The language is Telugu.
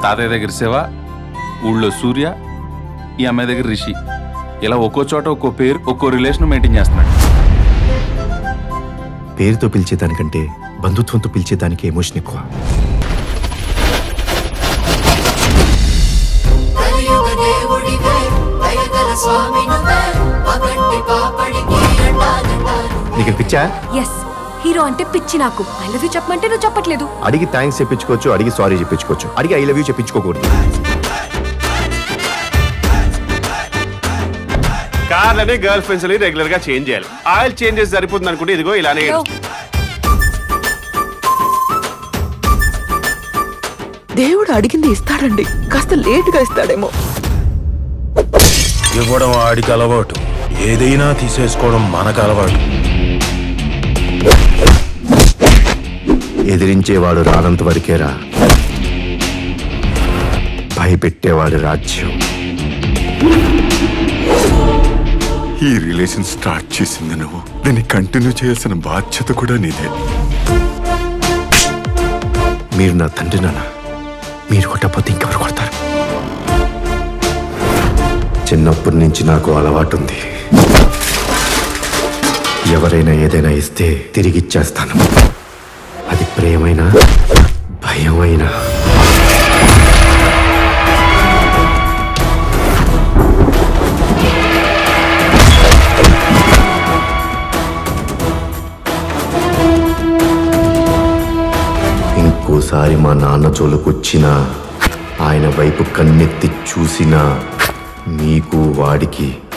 తాతయ్య దగ్గర శివ ఊళ్ళో సూర్య ఈ అమ్మాయి దగ్గర రిషి ఇలా ఒక్కో చోట ఒక్కో పేరు ఒక్కో రిలేషన్ మెయింటైన్ చేస్తున్నాడు పేరుతో పిలిచేదానికంటే బంధుత్వంతో పిలిచేదానికి ఎమోషన్ ఎక్కువ కలియుగ దేవుడివే దయగల స్వామి నువ్వే పగంటి పాపడికి అండాదండాలు నీకు పిచ్చా ఎస్ హీరో అంటే పిచ్చి నాకు ఐ లవ్ యూ చెప్పమంటే నువ్వు చెప్పట్లేదు అడిగి థ్యాంక్స్ చెప్పించుకోవచ్చు అడిగి సారీ చెప్పించుకోవచ్చు అడిగి ఐ లవ్ యూ చెప్పించుకోకూడదు కార్లని గర్ల్ ఫ్రెండ్స్ అని రెగ్యులర్ గా చేంజ్ చేయాలి ఆయిల్ చేంజెస్ సరిపోతుంది అనుకుంటే ఇదిగో ఇలానే హలో దేవుడు అడిగింది ఇస్తాడండి కాస్త లేటుగా ఇస్తాడేమో ఇవ్వడం ఆడికి అలవాటు ఏదైనా తీసేసుకోవడం మనకు అలవాటు ఎదిరించేవాడు రానంత వరకేరా భయపెట్టేవాడు రాజ్యం ఈ రిలేషన్ స్టార్ట్ చేసింది నువ్వు దీన్ని కంటిన్యూ చేయాల్సిన బాధ్యత కూడా నీదే మీరు నా తండ్రి నాన్న మీరు కొట్టకపోతే ఇంకెవరు కొడతారు చిన్నప్పటి నుంచి నాకు అలవాటు ఉంది ఎవరైనా ఏదైనా ఇస్తే తిరిగి ఇచ్చేస్తాను అది ప్రేమైనా భయమైనా ఇంకోసారి మా నాన్న జోలుకొచ్చినా ఆయన వైపు కన్నెత్తి చూసినా మీకు వాడికి